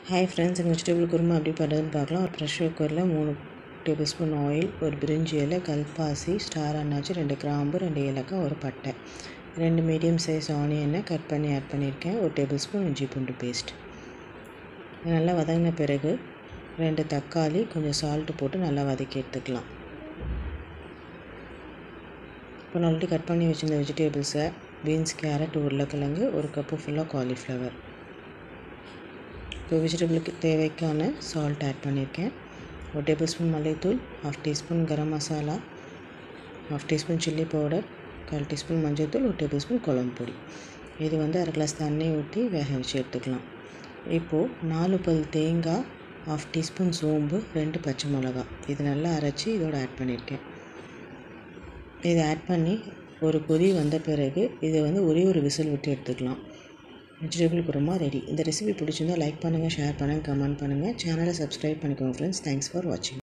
hi friends எங்கள் vegetable kurma எப்படி பண்ணுறதுன்னு பார்க்கலாம் ஒரு ப்ரெஷர் குக்கரில் மூணு டேபிள் ஸ்பூன் ஆயில் ஒரு பிரிஞ்சி இலை கல்பாசி ஸ்டார் அன்னாச்சி ரெண்டு கிராம்பு ரெண்டு ஏலக்காய் ஒரு பட்டை ரெண்டு மீடியம் சைஸ் ஆனியனை கட் பண்ணி ஆட் பண்ணியிருக்கேன் ஒரு டேபிள் ஸ்பூன் இஞ்சி பூண்டு பேஸ்ட் நல்லா வதங்கின பிறகு ரெண்டு தக்காளி கொஞ்சம் சால்ட்டு போட்டு நல்லா வதக்கி எடுத்துக்கலாம் இப்போ நான் ஆல்ரெடி கட் பண்ணி வச்சுருந்த வெஜிடபிள்ஸை பீன்ஸ் கேரட் உருளைக்கிழங்கு ஒரு கப்பு ஃபுல்லாக காலிஃப்ளவர் இப்போ வெஜிடபிளுக்கு தேவைக்கான சால்ட் ஆட் பண்ணியிருக்கேன் ஒரு டேபிள் ஸ்பூன் மல்லித்தூள் half teaspoon garam masala half teaspoon chilli powder கால் டீஸ்பூன் மஞ்சள் தூள் ஒரு டேபிள் ஸ்பூன் குழம்பு பொடி இது வந்து அரை கிளாஸ் தண்ணி ஊற்றி வேக வச்சு எடுத்துக்கலாம் இப்போது நாலு பல் தேங்காய் ஹாஃப் டீஸ்பூன் சோம்பு ரெண்டு பச்சை மிளகா இது நல்லா அரைச்சி இதோட ஆட் பண்ணியிருக்கேன் இதை ஆட் பண்ணி ஒரு கொதி வந்த பிறகு இதை வந்து ஒரே ஒரு விசில் விட்டு எடுத்துக்கலாம் வெஜிடபிள் குருமா ரெடி இந்த ரெசிபி பிடிச்சிருந்தால் லைக் பண்ணுங்கள் ஷேர் பண்ணுங்கள் கமெண்ட் பண்ணுங்கள் சேனலை சப்ஸ்கிரைப் பண்ணிக்கோங்க ஃப்ரெண்ட்ஸ் தேங்க்ஸ் ஃபார் வாட்சிங்